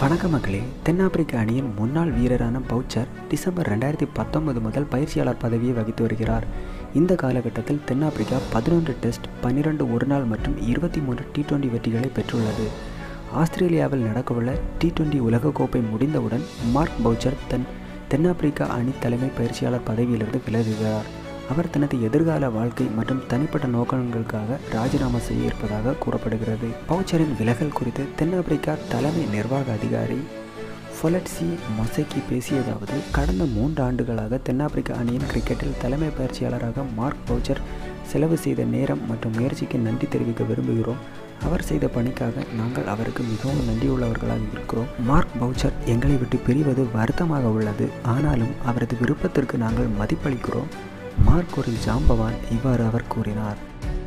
வணக்கம் மக்களே தென்னாப்பிரிக்க அணியின் முன்னாள் வீரரான பவுச்சர் டிசம்பர் ரெண்டாயிரத்தி பத்தொன்பது முதல் பயிற்சியாளர் பதவியை வகித்து வருகிறார் இந்த காலகட்டத்தில் தென்னாப்பிரிக்கா பதினொன்று டெஸ்ட் பன்னிரண்டு ஒருநாள் மற்றும் இருபத்தி மூன்று டி டுவெண்டி வெற்றிகளை பெற்றுள்ளது ஆஸ்திரேலியாவில் நடக்கவுள்ள டி டுவெண்டி உலகக்கோப்பை முடிந்தவுடன் மார்க் பவுச்சர் தன் தென்னாப்பிரிக்கா அணி தலைமை பயிற்சியாளர் பதவியிலிருந்து விலகுகிறார் அவர் தனது எதிர்கால வாழ்க்கை மற்றும் தனிப்பட்ட நோக்கங்களுக்காக ராஜினாமா செய்ய இருப்பதாக கூறப்படுகிறது பவுச்சரின் விலகல் குறித்து தென்னாப்பிரிக்கா தலைமை நிர்வாக அதிகாரி ஃபொலட்சி மொசைக்கி பேசியதாவது கடந்த மூன்று ஆண்டுகளாக தென்னாப்பிரிக்க அணியின் கிரிக்கெட்டில் தலைமை பயிற்சியாளராக மார்க் பவுச்சர் செலவு செய்த நேரம் மற்றும் முயற்சிக்கு நன்றி தெரிவிக்க விரும்புகிறோம் அவர் செய்த பணிக்காக நாங்கள் அவருக்கு மிகவும் நன்றியுள்ளவர்களாக இருக்கிறோம் மார்க் பவுச்சர் எங்களை விட்டு பிரிவது வருத்தமாக உள்ளது ஆனாலும் அவரது விருப்பத்திற்கு நாங்கள் மதிப்பளிக்கிறோம் மார்க் ஒரு ஜாம்பவான் இவ்வாறு அவர் கூறினார்